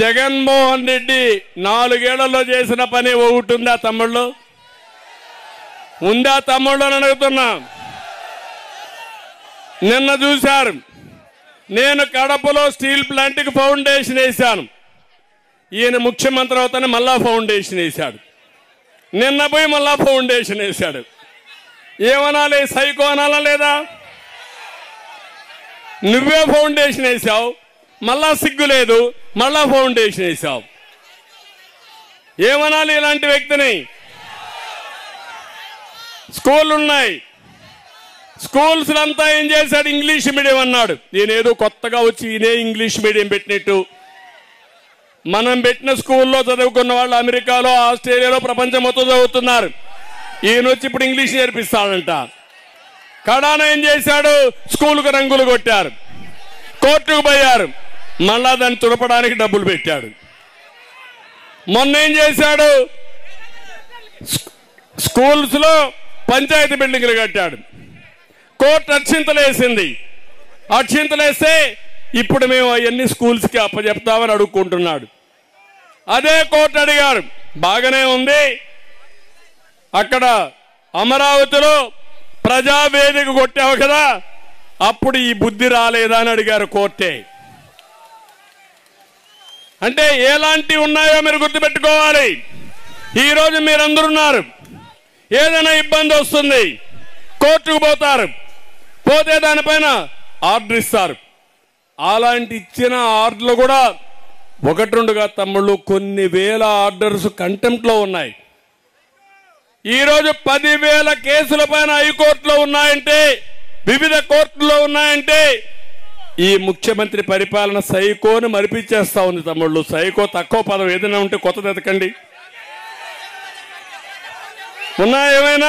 జగన్మోహన్ రెడ్డి నాలుగేళ్లలో చేసిన పని ఒకటి ఉందా తమ్ముళ్ళు ఉందా తమ్ముళ్ళు అని అడుగుతున్నా నిన్న చూశారు నేను కడపలో స్టీల్ ప్లాంట్కి ఫౌండేషన్ వేశాను ఈయన ముఖ్యమంత్రి అవుతానే మళ్ళా ఫౌండేషన్ వేశాడు నిన్న పోయి మళ్ళా ఫౌండేషన్ వేశాడు ఏమనాలి సైకో అనాలా లేదా నువ్వే ఫౌండేషన్ వేసావు మళ్ళా సిగ్గు లేదు మళ్ళా ఫౌండేషన్ వేసావు ఏమనాలి ఇలాంటి వ్యక్తిని స్కూల్ ఉన్నాయి స్కూల్స్ అంతా ఏం చేశాడు ఇంగ్లీష్ మీడియం అన్నాడు నేనేదో కొత్తగా వచ్చి ఈయనే ఇంగ్లీష్ మీడియం పెట్టినట్టు మనం పెట్టిన స్కూల్లో చదువుకున్న వాళ్ళు అమెరికాలో ఆస్ట్రేలియాలో ప్రపంచం మొత్తం చదువుతున్నారు ఈయన వచ్చి ఇప్పుడు ఇంగ్లీష్ నేర్పిస్తాడంట కడాన ఏం చేశాడు స్కూల్కు రంగులు కొట్టారు కోర్టుకు పోయారు మళ్ళా దాన్ని తుడపడానికి డబ్బులు పెట్టాడు మొన్న ఏం చేశాడు స్కూ- స్కూల్స్ లో పంచాయతీ బిల్డింగ్లు కట్టాడు కోర్టు అక్షింతలేసింది అక్షింతలేస్తే ఇప్పుడు మేము అవన్నీ స్కూల్స్కి అప్పచెప్తామని అడుక్కుంటున్నాడు అదే కోర్టు అడిగారు బాగానే ఉంది అక్కడ అమరావతిలో ప్రజావేదిక కొట్టావు కదా అప్పుడు ఈ బుద్ధి రాలేదా అని అడిగారు కోర్టే అంటే ఎలాంటివి ఉన్నాయో మీరు గుర్తుపెట్టుకోవాలి ఈరోజు మీరందరున్నారు ఏదైనా ఇబ్బంది వస్తుంది కోర్టుకు పోతారు పోతే దానిపైన ఆర్డర్ ఇస్తారు అలాంటి ఇచ్చిన ఆర్డర్లు కూడా ఒకటి రెండుగా తమ్ముళ్ళు కొన్ని వేల ఆర్డర్స్ కంటెంప్ట్లో ఉన్నాయి ఈరోజు పదివేల కేసుల పైన హైకోర్టులో ఉన్నాయంటే వివిధ కోర్టుల్లో ఉన్నాయంటే ఈ ముఖ్యమంత్రి పరిపాలన సైకోని మరిపించేస్తా ఉంది తమ్ముళ్ళు సైకో తక్కువ పదం ఏదైనా ఉంటే కొత్తది ఎతకండి ఉన్నాయా ఏమైనా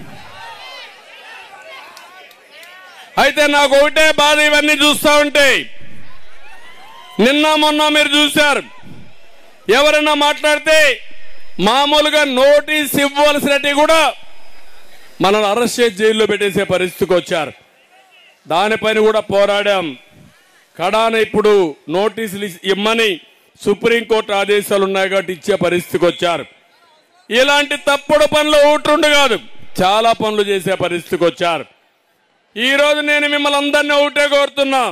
అయితే నాకు ఒకటే బాధ ఇవన్నీ చూస్తా ఉంటే నిన్న మొన్న మీరు చూశారు ఎవరైనా మాట్లాడితే మామూలుగా నోటీస్ ఇవ్వవలసినట్టు కూడా మనల్ని అరెస్ట్ చేసి జైల్లో పెట్టేసే పరిస్థితికి వచ్చారు దానిపైన కూడా పోరాడాం కడాన ఇప్పుడు నోటీసులు ఇస్- ఇమ్మని సుప్రీంకోర్టు ఆదేశాలు ఉన్నాయి కాబట్టి ఇచ్చే పరిస్థితికి వచ్చారు ఇలాంటి తప్పుడు పనులు ఒకటి కాదు చాలా పనులు చేసే పరిస్థితికి వచ్చారు ఈ రోజు నేను మిమ్మల్ని అందరినీ ఒకటే కోరుతున్నా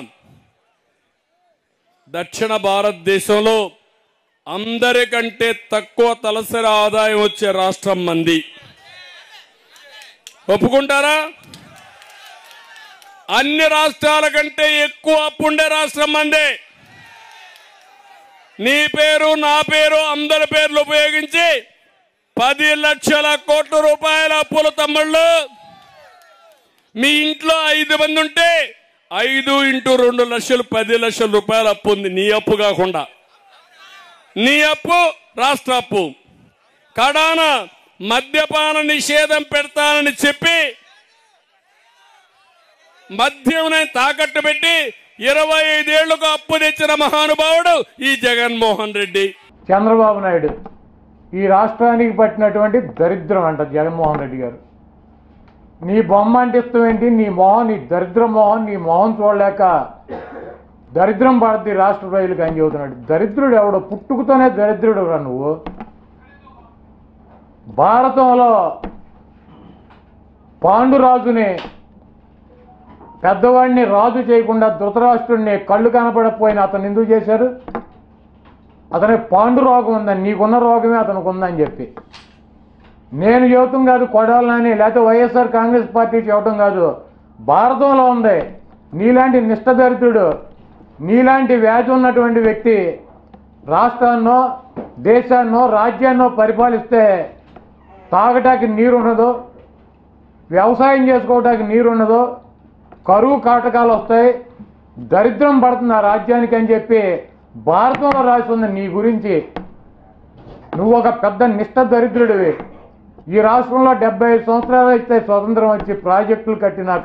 దక్షిణ భారతదేశంలో అందరికంటే తక్కువ తలసరి ఆదాయం వచ్చే రాష్ట్రం మంది ఒప్పుకుంటారా అన్ని రాష్ట్రాల కంటే ఎక్కువ అప్పు ఉండే రాష్ట్రం మందే నీ పేరు నా పేరు అందరి పేర్లు ఉపయోగించి పది లక్షల కోట్ల రూపాయల అప్పులు తమ్ముళ్ళు మీ ఇంట్లో ఐదు మంది ఉంటే ఐదు ఇంటూ రెండు లక్షలు పది లక్షల రూపాయల అప్పు ఉంది నీ అప్పు కాకుండా నీ అప్పు రాష్ట్ర అప్పు కడాన మద్యపాన నిషేధం పెడతానని చెప్పి మద్యం తాకట్టు పెట్టి ఇరవై ఐదేళ్లకు అప్పు తెచ్చిన మహానుభావుడు ఈ జగన్మోహన్ రెడ్డి చంద్రబాబు నాయుడు ఈ రాష్ట్రానికి పట్టినటువంటి దరిద్రం అంట జగన్మోహన్ రెడ్డి గారు నీ బొమ్మ అంటే ఇష్టం ఏంటి నీ మొహం నీ దరిద్ర మొహం నీ మొహం చూడలేక దరిద్రం పడుతుంది రాష్ట్ర ప్రజలకు అని చెబుతున్నాడు దరిద్రుడు ఎవడో పుట్టుకతోనే దరిద్రుడు రా నువ్వు భారతంలో పాండురాజుని పెద్దవాడిని రాజు చేయకుండా ధృతరాష్ట్రుడిని కళ్ళు కనపడకపోయిన అతను ఎందుకు చేశారు అతనికి పాండు రోగం ఉందని నీకున్న రోగమే అతనికి ఉందని చెప్పి నేను చెబుతాం కాదు కొడాలని లేకపోతే వైఎస్ఆర్ కాంగ్రెస్ పార్టీ చెప్పడం కాదు భారతంలో ఉంది నీలాంటి నిష్టదరిద్రుడు నీలాంటి వ్యాధి ఉన్నటువంటి వ్యక్తి రాష్ట్రాన్నో దేశాన్నో రాజ్యాన్నో పరిపాలిస్తే తాగటానికి నీరు ఉండదు వ్యవసాయం చేసుకోవటానికి నీరు ఉండదు కరువు కాటకాలు వస్తాయి దరిద్రం పడుతుంది ఆ రాజ్యానికి అని చెప్పి భారతంలో రాసి ఉంది నీ గురించి నువ్వు ఒక పెద్ద నిష్ఠ దరిద్రుడివి ఈ రాష్ట్రంలో డెబ్బై ఐదు సంవత్సరాలు అయితే స్వతంత్రం వచ్చి ప్రాజెక్టులు కట్టినాక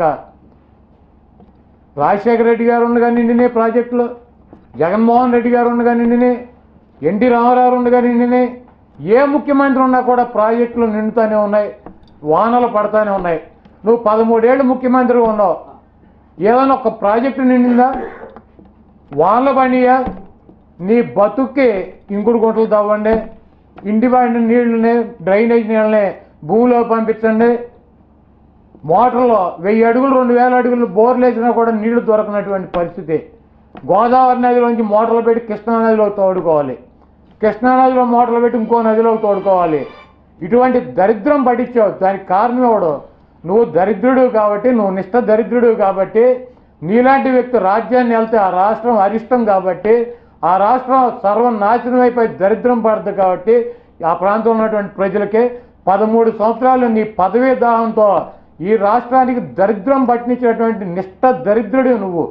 రాజశేఖర రెడ్డి గారు ఉండగా నిండినే ప్రాజెక్టులు జగన్మోహన్ రెడ్డి గారు ఉండగా నిండినే ఎన్టీ రామారావు ఉండగా నిండినే ఏ ముఖ్యమంత్రి ఉన్నా కూడా ప్రాజెక్టులు నిండుతూనే ఉన్నాయి వానలు పడతానే ఉన్నాయి నువ్వు పదమూడేళ్ళు ముఖ్యమంత్రి ఉన్నావు ఏదైనా ఒక ప్రాజెక్టు నిండిందా వానలు పడియా నీ బతుక్కి ఇంకుడు గుంటలు తవ్వండి ఇంటి బయట నీళ్ళని డ్రైనేజ్ నీళ్ళని భూమిలో పంపించండి మోటార్లో వెయ్యి అడుగులు రెండు వేల అడుగులు బోర్లు వేసినా కూడా నీళ్లు దొరకనటువంటి పరిస్థితి గోదావరి నదిలోంచి మోటార్లు పెట్టి కృష్ణా నదిలో తోడుకోవాలి కృష్ణా నదిలో మోటార్లు పెట్టి ఇంకో నదిలో తోడుకోవాలి ఇటువంటి దరిద్రం పట్టించావు దానికి కారణం ఎవడు నువ్వు దరిద్రుడు కాబట్టి నువ్వు నిష్ఠ దరిద్రుడు కాబట్టి నీలాంటి వ్యక్తి రాజ్యాన్ని వెళ్తే ఆ రాష్ట్రం అరిష్టం కాబట్టి ఆ రాష్ట్రం సర్వనాశనం అయిపోయి దరిద్రం పడదు కాబట్టి ఆ ప్రాంతంలో ఉన్నటువంటి ప్రజలకి పదమూడు సంవత్సరాలు నీ పదవీ దాహంతో ఈ రాష్ట్రానికి దరిద్రం పట్టించినటువంటి నిష్ఠ దరిద్రుడు నువ్వు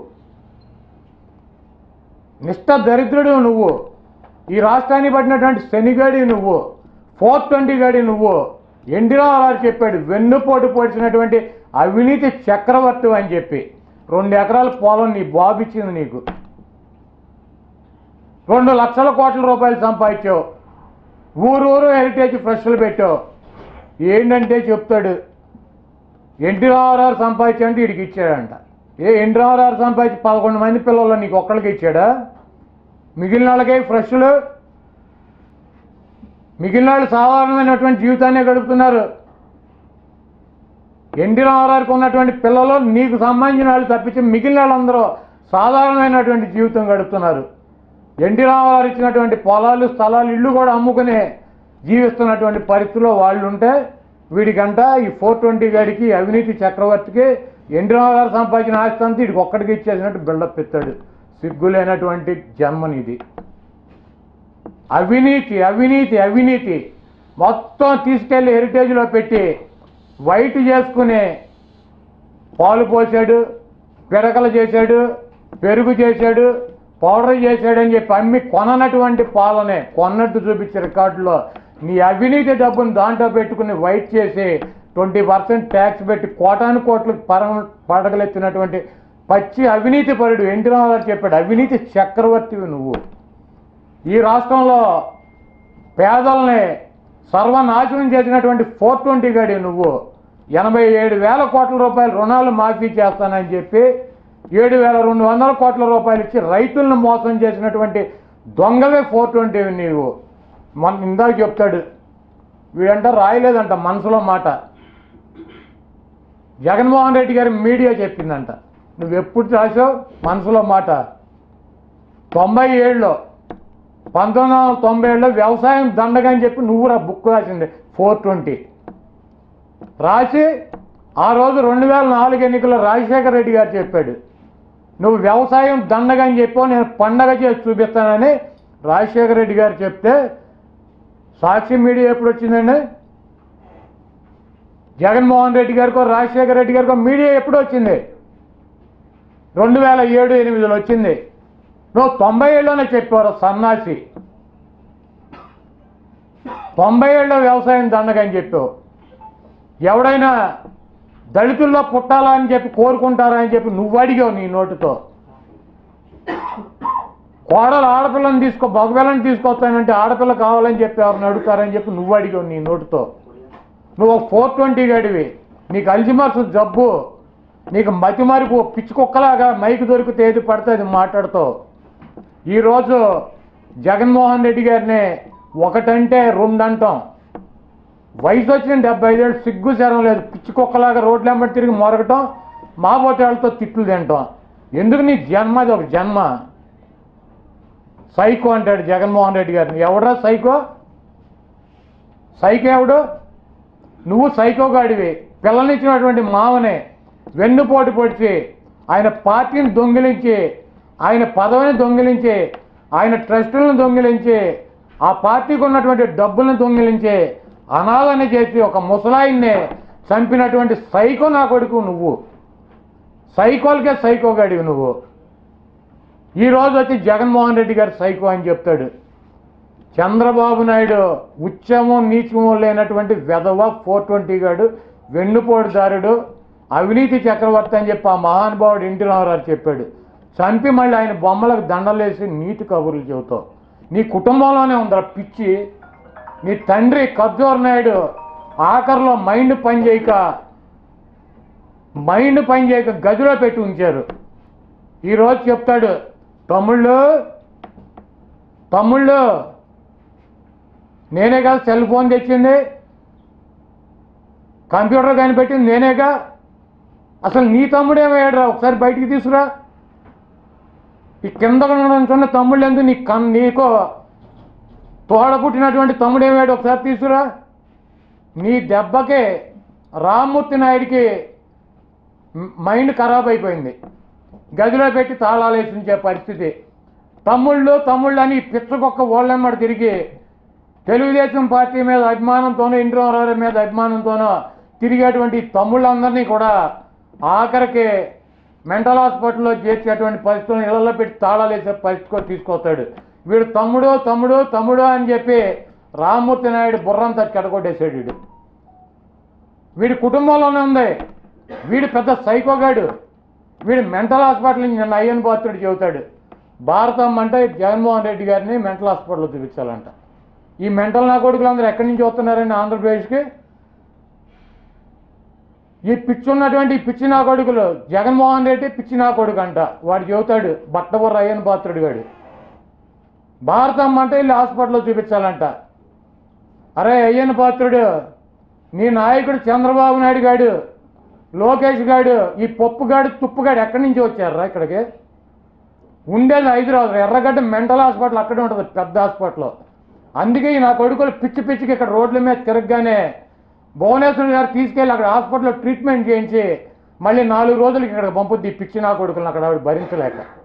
నిష్ఠ దరిద్రుడు నువ్వు ఈ రాష్ట్రాన్ని పట్టినటువంటి శనిగాడి నువ్వు ఫోర్ ట్వంటీ గాడి నువ్వు ఎన్టీ రామారావు చెప్పాడు వెన్నుపోటు పొడిచినటువంటి అవినీతి చక్రవర్తి అని చెప్పి రెండు ఎకరాల పొలం నీ బాబు ఇచ్చింది నీకు రెండు లక్షల కోట్ల రూపాయలు సంపాదించావు ఊరు ఊరు హెరిటేజ్ ఫ్రెష్లు పెట్టావు ఏంటంటే చెప్తాడు ఎన్టీ రామారావు సంపాదించంటే వీడికి ఇచ్చాడంట ఏ ఎన్టీ రామారావు సంపాదించి పదకొండు మంది పిల్లలు నీకు ఒక్కడికి ఇచ్చాడా మిగిలిన వాళ్ళకే ఫ్రెష్లు మిగిలిన వాళ్ళు సాధారణమైనటువంటి జీవితాన్ని గడుపుతున్నారు ఎన్టీ రామారావుకి ఉన్నటువంటి పిల్లలు నీకు సంబంధించిన వాళ్ళు తప్పించి మిగిలిన వాళ్ళందరూ సాధారణమైనటువంటి జీవితం గడుపుతున్నారు ఎన్టీ రామారావు ఇచ్చినటువంటి పొలాలు స్థలాలు ఇళ్ళు కూడా అమ్ముకునే జీవిస్తున్నటువంటి పరిస్థితిలో వాళ్ళు ఉంటే వీడికంట ఈ ఫోర్ ట్వంటీ గాడికి ఈ అవినీతి చక్రవర్తికి ఎన్టీ రామారావు సంపాదించిన ఆస్తి అంతా వీడికి ఒక్కడికి ఇచ్చేసినట్టు బిల్డప్ ఎత్తాడు సిగ్గులేనటువంటి జన్మనిది అవినీతి అవినీతి అవినీతి మొత్తం తీసుకెళ్లి హెరిటేజ్లో పెట్టి వైట్ చేసుకుని పాలు పోసాడు పిడకలు చేశాడు పెరుగు చేశాడు పౌడర్ చేశాడని చెప్పి అమ్మి కొననటువంటి పాలనే కొన్నట్టు చూపించే రికార్డులో నీ అవినీతి డబ్బును దాంట్లో పెట్టుకుని వైట్ చేసి ట్వంటీ పర్సెంట్ ట్యాక్స్ పెట్టి కోటాను కోట్లకు పర పడగలెత్తినటువంటి పచ్చి అవినీతి పరుడు ఎన్టీ రామారావు చెప్పాడు అవినీతి చక్రవర్తివి నువ్వు ఈ రాష్ట్రంలో పేదల్ని సర్వనాశనం చేసినటువంటి ఫోర్ ట్వంటీ గడి నువ్వు ఎనభై ఏడు వేల కోట్ల రూపాయల రుణాలు మాఫీ చేస్తానని చెప్పి ఏడు వేల రెండు వందల కోట్ల రూపాయలు ఇచ్చి రైతులను మోసం చేసినటువంటి దొంగవే ఫోర్ ట్వంటీ నీవు మన ఇందాక చెప్తాడు వీడంట రాయలేదంట మనసులో మాట జగన్మోహన్ రెడ్డి గారి మీడియా చెప్పిందంట నువ్వు ఎప్పుడు రాసావు మనసులో మాట తొంభై ఏడులో పంతొమ్మిది వందల తొంభై ఏడులో వ్యవసాయం దండగా అని చెప్పి నువ్వు రా బుక్ రాసింది ఫోర్ ట్వంటీ రాసి ఆ రోజు రెండు వేల నాలుగు ఎన్నికల్లో రాజశేఖర రెడ్డి గారు చెప్పాడు నువ్వు వ్యవసాయం దండగా అని చెప్పావు నేను పండగ చేసి చూపిస్తానని రాజశేఖర రెడ్డి గారు చెప్తే సాక్షి మీడియా ఎప్పుడు వచ్చిందండి జగన్మోహన్ రెడ్డి గారికో రాజశేఖర రెడ్డి గారికో మీడియా ఎప్పుడు వచ్చింది రెండు వేల ఏడు ఎనిమిదిలో వచ్చింది నువ్వు తొంభై ఏళ్ళలోనే చెప్పారు సన్నాసి తొంభై ఏళ్ళలో వ్యవసాయం దండగని చెప్పావు ఎవడైనా దళితుల్లో పుట్టాలా అని చెప్పి కోరుకుంటారా అని చెప్పి నువ్వు అడిగావు నీ నోటితో కోడలు ఆడపిల్లని తీసుకో మగపిల్లని తీసుకొస్తానంటే ఆడపిల్ల కావాలని చెప్పి ఎవరిని అడుగుతారని చెప్పి నువ్వు అడిగావు నీ నోటితో నువ్వు ఫోర్ ట్వంటీ గడివి నీకు అల్జిమర్స్ జబ్బు నీకు మతి మరుపు పిచ్చి కుక్కలాగా మైక్ దొరికితే ఏది పడితే అది మాట్లాడుతావు ఈరోజు జగన్మోహన్ రెడ్డి గారిని ఒకటంటే రెండు అంటాం వయసు వచ్చిన డెబ్బై ఐదేళ్ళు సిగ్గు శరం లేదు పిచ్చి కుక్కలాగా రోడ్లు వెంబడి తిరిగి మొరగటం మా వాళ్ళతో తిట్లు తింటాం ఎందుకు నీ జన్మ అది ఒక జన్మ సైకో అంటాడు జగన్మోహన్ రెడ్డి గారిని ఎవడరా సైకో సైకో ఎవడు నువ్వు సైకో గాడివి పిల్లనిచ్చినటువంటి మావనే వెన్నుపోటు పొడిచి ఆయన పార్టీని దొంగిలించి ఆయన పదవిని దొంగిలించి ఆయన ట్రస్టులను దొంగిలించి ఆ పార్టీకి ఉన్నటువంటి డబ్బులను దొంగిలించి అనాథని చేసి ఒక ముసలాయిన్నే చంపినటువంటి సైకో నా కొడుకు నువ్వు సైకోలకే సైకో గడివి నువ్వు ఈ రోజు వచ్చి జగన్మోహన్ రెడ్డి గారు సైకో అని చెప్తాడు చంద్రబాబు నాయుడు ఉచ్చమో నీచమో లేనటువంటి వెధవ ఫోర్ ట్వంటీ గాడు వెన్నుపోటుదారుడు అవినీతి చక్రవర్తి అని చెప్పి ఆ మహానుభావుడు ఎన్టీ రామారావు చెప్పాడు చంపి మళ్ళీ ఆయన బొమ్మలకు దండలేసి నీతి కబుర్లు చెబుతావు నీ కుటుంబంలోనే ఉందిరా పిచ్చి నీ తండ్రి కద్దూర్ నాయుడు ఆఖరిలో మైండ్ పని చేయక మైండ్ పని చేయక గదిలో పెట్టి ఉంచారు ఈరోజు చెప్తాడు తమ్ముళ్ళు తమ్ముళ్ళు నేనే కదా సెల్ ఫోన్ తెచ్చింది కంప్యూటర్ కనిపెట్టింది నేనేగా అసలు నీ తమ్ముడేమయ్యాడురా ఒకసారి బయటికి తీసుకురా ఈ కింద ఉన్న తమ్ముళ్ళు ఎందుకు నీ కన్ నీకో తోడ పుట్టినటువంటి తమ్ముడు ఏమయ్యాడు ఒకసారి తీసుకురా నీ దెబ్బకి రామ్మూర్తి నాయుడికి మ్- మైండ్ ఖరాబ్ అయిపోయింది గదిలో పెట్టి తాళాలు వేసి ఉంచే పరిస్థితి తమ్ముళ్ళు తమ్ముళ్ళు అని పిచ్చకొక్క ఓళ్ళెమ్మడి తిరిగి తెలుగుదేశం పార్టీ మీద అభిమానంతోనో ఇంటి రామారావు మీద అభిమానంతోనో తిరిగేటువంటి ఈ తమ్ముళ్ళందరినీ కూడా ఆఖరికి మెంటల్ హాస్పిటల్లో చేర్చేటువంటి పరిస్థితులను ఇళ్లలో పెట్టి తాళాలు వేసే పరిస్థితికి తీసుకొస్తాడు వీడు తమ్ముడు తమ్ముడు తమ్ముడు అని చెప్పి రామ్మూర్తి నాయుడు బుర్రంతా చెడగొట్టేశాడు వీడు వీడి కుటుంబంలోనే ఉంది వీడు పెద్ద సైకోగాడు వీడు మెంటల్ హాస్పిటల్ నిన్న అయ్యన్ పాత్రుడు చెబుతాడు భారతం అంటే జగన్మోహన్ రెడ్డి గారిని మెంటల్ హాస్పిటల్లో చూపించాలంట ఈ మెంటల్ నా కొడుకులు అందరూ ఎక్కడి నుంచి వస్తున్నారండి ఆంధ్రప్రదేశ్కి ఈ పిచ్చి ఉన్నటువంటి ఈ పిచ్చి నా కొడుకులు జగన్మోహన్ రెడ్డి పిచ్చి నా కొడుకు అంట వాడు చెబుతాడు బట్టబుర్ర అయ్యన్ పాత్రుడు గాడు భారతం అంటే వీళ్ళు హాస్పిటల్లో చూపించాలంట అరే అయ్యన్ పాత్రుడు నీ నాయకుడు చంద్రబాబు నాయుడు గాడు లోకేష్ గాడు ఈ పప్పుగాడు తుప్పుగాడు ఎక్కడి నుంచి వచ్చారా ఇక్కడికి ఉండేది హైదరాబాద్ ఎర్రగడ్డ మెంటల్ హాస్పిటల్ అక్కడే ఉంటుంది పెద్ద హాస్పిటల్ అందుకే ఈ నా కొడుకులు పిచ్చి పిచ్చికి ఇక్కడ రోడ్ల మీద తిరగగానే భువనేశ్వర్ గారు తీసుకెళ్ళి అక్కడ హాస్పిటల్లో ట్రీట్మెంట్ చేయించి మళ్ళీ నాలుగు రోజులకి ఇక్కడ పంపుద్ది ఈ పిచ్చి నా కొడుకులను అక్కడ ఆవిడ భరించలేక